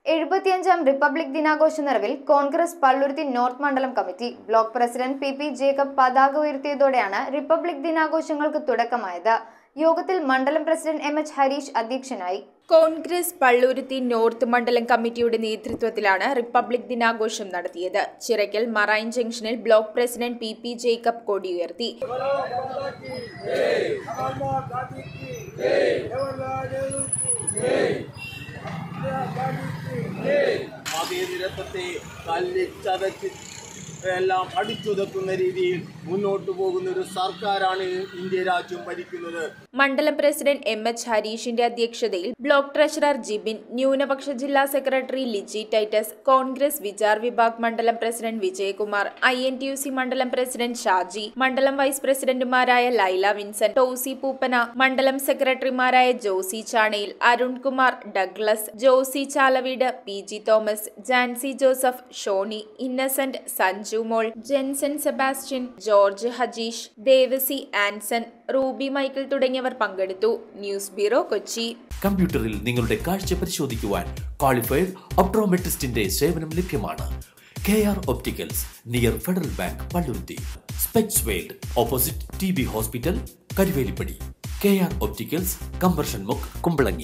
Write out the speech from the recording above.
എഴുപത്തിയഞ്ചാം republic ദിനാഘോഷ നിറവിൽ Congress Palluruthy north മണ്ഡലം committee block president P P Jacob പതാക ഉയർത്തിയതോടെയാണ് റിപ്പബ്ലിക് ദിനാഘോഷങ്ങൾക്ക് തുടക്കമായത് യോഗത്തിൽ മണ്ഡലം പ്രസിഡന്റ് എം എച്ച് ഹരീഷ് അധ്യക്ഷനായി കോൺഗ്രസ് പള്ളൂരുത്തി നോർത്ത് മണ്ഡലം കമ്മിറ്റിയുടെ നേതൃത്വത്തിലാണ് റിപ്പബ്ലിക് ദിനാഘോഷം നടത്തിയത് ചിറയ്ക്കൽ മറൈൻ ജംഗ്ഷനിൽ block president P P Jacob കൊടിയുയർത്തി महात्मा गांधी की जवाहरलाल नेहरू की इंदिरा गांधी की മതേതരത്വത്തെ തല്ലിച്ചതച്ച് എല്ലാം അടിച്ചുതക്കുന്ന രീതിയിൽ മുന്നോട്ട് പോകുന്ന ഒരു സർക്കാരാണ് ഇന്ത്യ രാജ്യം ഭരിക്കുന്നത് മണ്ഡലം പ്രസിഡന്റ് എം എച്ച് ഹരീഷിന്റെ അധ്യക്ഷതയിൽ ബ്ലോക്ക് ട്രഷറർ ജിബിൻ ന്യൂനപക്ഷ ജില്ലാ സെക്രട്ടറി ലിജി ടൈറ്റസ് കോൺഗ്രസ് വിചാർ വിഭാഗ് മണ്ഡലം president Vijayakumar I N T U C മണ്ഡലം പ്രസിഡന്റ് ഷാജി മണ്ഡലം വൈസ് പ്രസിഡന്റുമാരായ ലൈല വിൻസെന്റ് ടോസി പൂപ്പന മണ്ഡലം സെക്രട്ടറിമാരായ Josy Chanayil Arunkumar Douglas Josy Chalaveedu P G Thomas Jancy Joseph Shoni Innocent Sanju Mol Jenson Sebastian George Hajeesh Devassy Anson Ruby Michael തുടങ്ങിയവർ പങ്കെടുത്തു ന്യൂസ് ബ്യൂറോ കൊച്ചി കമ്പ്യൂട്ടറിൽ നിങ്ങളുടെ കാഴ്ച പരിശോധിക്കുവാൻ ക്വാളിഫൈഡ് ഒപ്ട്രോമെട്രിസ്റ്റിന്റെ സേവനം ലഭ്യമാണ് K R opticals near federal bank Palluruthy specs world opposite T B hospital Karuvelippady K R opticals കമ്പർഷൻ മുക്ക് കുമ്പളങ്ങി